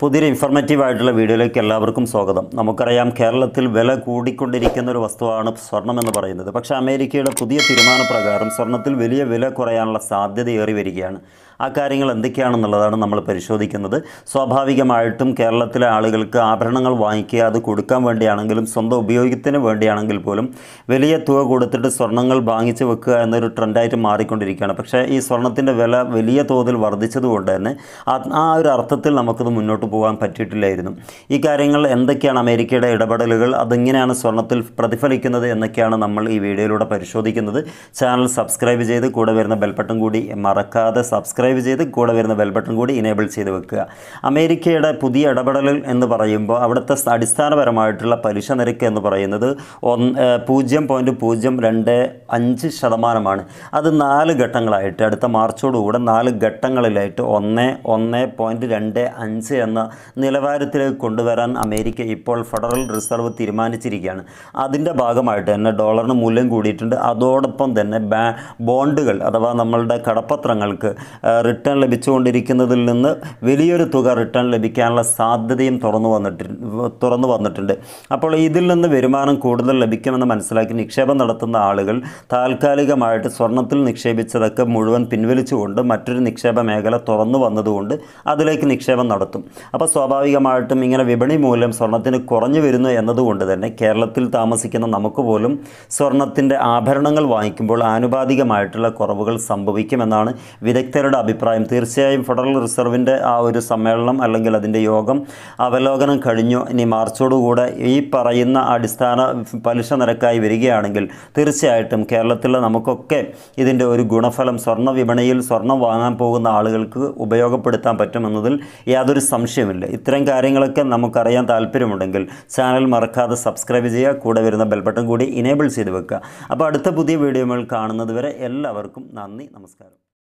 പുതിയൊരു ഇൻഫർമേറ്റീവ് ആയിട്ടുള്ള വീഡിയോയിലേക്ക് എല്ലാവർക്കും സ്വാഗതം നമുക്കറിയാം കേരളത്തിൽ വില കൂടിക്കൊണ്ടിരിക്കുന്ന ഒരു വസ്തുവാണ് സ്വർണം എന്ന് പറയുന്നത് പക്ഷേ അമേരിക്കയുടെ പുതിയ തീരുമാനപ്രകാരം സ്വർണത്തിൽ വലിയ വില കുറയാനുള്ള സാധ്യത ഏറി വരികയാണ് ആ കാര്യങ്ങൾ എന്തൊക്കെയാണെന്നുള്ളതാണ് നമ്മൾ പരിശോധിക്കുന്നത് സ്വാഭാവികമായിട്ടും കേരളത്തിലെ ആളുകൾക്ക് ആഭരണങ്ങൾ വാങ്ങിക്കുക അത് കൊടുക്കാൻ വേണ്ടിയാണെങ്കിലും സ്വന്തം ഉപയോഗത്തിന് വേണ്ടിയാണെങ്കിൽ പോലും വലിയ തുക കൊടുത്തിട്ട് സ്വർണ്ണങ്ങൾ വാങ്ങിച്ച് വെക്കുക എന്നൊരു ട്രെൻഡായിട്ട് മാറിക്കൊണ്ടിരിക്കുകയാണ് പക്ഷേ ഈ സ്വർണത്തിൻ്റെ വില വലിയ തോതിൽ വർദ്ധിച്ചതുകൊണ്ട് തന്നെ ആ ആ ഒരു അർത്ഥത്തിൽ നമുക്കത് മുന്നോട്ട് പോകാൻ പറ്റിയിട്ടില്ലായിരുന്നു ഈ കാര്യങ്ങൾ എന്തൊക്കെയാണ് അമേരിക്കയുടെ ഇടപെടലുകൾ അതെങ്ങനെയാണ് സ്വർണത്തിൽ പ്രതിഫലിക്കുന്നത് എന്നൊക്കെയാണ് നമ്മൾ ഈ വീഡിയോയിലൂടെ പരിശോധിക്കുന്നത് ചാനൽ സബ്സ്ക്രൈബ് ചെയ്ത് കൂടെ വരുന്ന ബെൽബട്ടൺ കൂടി മറക്കാതെ സബ്സ്ക്രൈബ് ചെയ്ത് കൂടെ വരുന്ന ബെൽബട്ടൺ കൂടി ഇനേബിൾ ചെയ്ത് വെക്കുക അമേരിക്കയുടെ പുതിയ ഇടപെടലുകൾ എന്ന് പറയുമ്പോൾ അവിടുത്തെ സ- അടിസ്ഥാനപരമായിട്ടുള്ള പലിശ നിരക്ക് എന്ന് പറയുന്നത് ഒന്ന് ഏഹ് പൂജ്യം പോയിൻറ്റ് പൂജ്യം രണ്ട് അഞ്ച് ശതമാനമാണ് അത് നാല് ഘട്ടങ്ങളായിട്ട് അടുത്ത മാർച്ചോടുകൂടെ നാല് ഘട്ടങ്ങളിലായിട്ട് ഒന്ന് ഒന്ന് പോയിൻറ്റ് രണ്ട് അഞ്ച് എന്ന നിലവാരത്തിലേക്ക് കൊണ്ടുവരാൻ അമേരിക്ക ഇപ്പോൾ ഫെഡറൽ റിസർവ് തീരുമാനിച്ചിരിക്കുകയാണ് അതിൻ്റെ ഭാഗമായിട്ട് തന്നെ ഡോളറിന് മൂല്യം കൂടിയിട്ടുണ്ട് അതോടൊപ്പം തന്നെ ബാ ബോണ്ടുകൾ അഥവാ നമ്മളുടെ കടപ്പത്രങ്ങൾക്ക് റിട്ടേൺ ലഭിച്ചുകൊണ്ടിരിക്കുന്നതിൽ നിന്ന് വലിയൊരു തുക റിട്ടേൺ ലഭിക്കാനുള്ള സാധ്യതയും തുറന്നു വന്നിട്ടുണ്ട് തുറന്നു വന്നിട്ടുണ്ട് അപ്പോൾ ഇതിൽ നിന്ന് വരുമാനം കൂടുതൽ ലഭിക്കുമെന്ന് മനസ്സിലാക്കി നിക്ഷേപം നടത്തുന്ന ആളുകൾ താൽക്കാലികമായിട്ട് സ്വർണത്തിൽ നിക്ഷേപിച്ചതൊക്കെ മുഴുവൻ പിൻവലിച്ചുകൊണ്ട് മറ്റൊരു നിക്ഷേപ മേഖല തുറന്നു വന്നതുകൊണ്ട് അതിലേക്ക് നിക്ഷേപം നടത്തും അപ്പോൾ സ്വാഭാവികമായിട്ടും ഇങ്ങനെ വിപണി മൂല്യം സ്വർണത്തിന് കുറഞ്ഞു വരുന്നു എന്നതുകൊണ്ട് തന്നെ കേരളത്തിൽ താമസിക്കുന്ന നമുക്ക് പോലും സ്വർണത്തിൻ്റെ ആഭരണങ്ങൾ വാങ്ങിക്കുമ്പോൾ ആനുപാതികമായിട്ടുള്ള കുറവുകൾ സംഭവിക്കുമെന്നാണ് വിദഗ്ധരുടെ അഭിപ്രായം തീർച്ചയായും ഫെഡറൽ റിസർവിൻ്റെ ആ ഒരു സമ്മേളനം അല്ലെങ്കിൽ അതിൻ്റെ യോഗം അവലോകനം കഴിഞ്ഞു ഇനി മാർച്ചോടുകൂടെ ഈ പറയുന്ന അടിസ്ഥാന പലിശ നിരക്കായി വരികയാണെങ്കിൽ തീർച്ചയായിട്ടും കേരളത്തിലെ നമുക്കൊക്കെ ഇതിൻ്റെ ഒരു ഗുണഫലം സ്വർണ്ണ വിപണിയിൽ സ്വർണം വാങ്ങാൻ പോകുന്ന ആളുകൾക്ക് ഉപയോഗപ്പെടുത്താൻ പറ്റുമെന്നതിൽ യാതൊരു സംശയമില്ല ഇത്തരം കാര്യങ്ങളൊക്കെ നമുക്കറിയാൻ താല്പര്യമുണ്ടെങ്കിൽ ചാനൽ മറക്കാതെ സബ്സ്ക്രൈബ് ചെയ്യുക കൂടെ വരുന്ന ബെൽബട്ടൺ കൂടി ഇനേബിൾ ചെയ്ത് വെക്കുക അപ്പോൾ അടുത്ത പുതിയ വീഡിയോകൾ കാണുന്നത് വരെ എല്ലാവർക്കും നന്ദി നമസ്കാരം